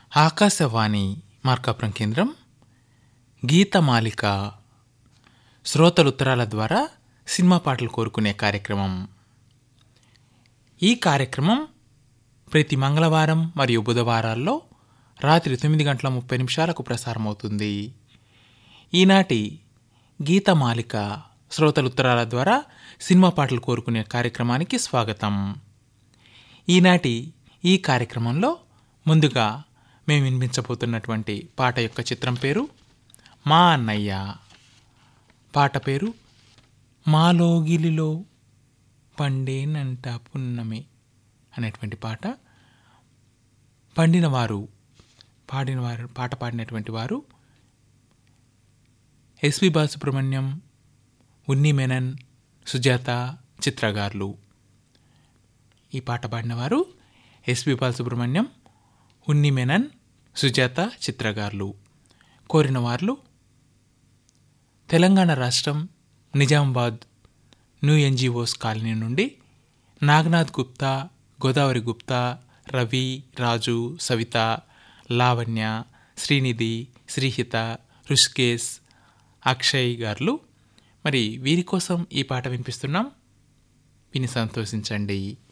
ఆకాశవాణి మార్కాపురం కేంద్రం గీతమాలిక శ్రోతలు ఉత్తరాల ద్వారా సినిమా పాటలు కోరుకునే కార్యక్రమం ఈ కార్యక్రమం ప్రతి మంగళవారం మరియు బుధవారాల్లో రాత్రి తొమ్మిది గంటల ముప్పై నిమిషాలకు ప్రసారమవుతుంది ఈనాటి గీతమాలిక శ్రోతలు ఉత్తరాల ద్వారా సినిమా పాటలు కోరుకునే కార్యక్రమానికి స్వాగతం ఈనాటి ఈ కార్యక్రమంలో ముందుగా మేము వినిపించబోతున్నటువంటి పాట యొక్క చిత్రం పేరు మా అన్నయ్య పాట పేరు మాలోగిలిలో పండేనంట పున్నమి అనేటువంటి పాట పండినవారు పాడినవారు పాట పాడినటువంటి వారు ఎస్పి బాలసుబ్రహ్మణ్యం ఉన్ని మెనన్ సుజాత చిత్రగారులు ఈ పాట పాడినవారు ఎస్పి బాలసుబ్రహ్మణ్యం ఉన్ని మెనన్ సుజాత చిత్రగారులు కోరిన వారు తెలంగాణ రాష్ట్రం నిజామాబాద్ న్యూ ఎన్జిఓస్ కాలనీ నుండి నాగనాథ్ గుప్తా గోదావరి గుప్తా రవి రాజు సవిత లావణ్య శ్రీనిధి శ్రీహిత రుషికేశ్ అక్షయ్ గారులు మరి వీరి కోసం ఈ పాట వినిపిస్తున్నాం విని సంతోషించండి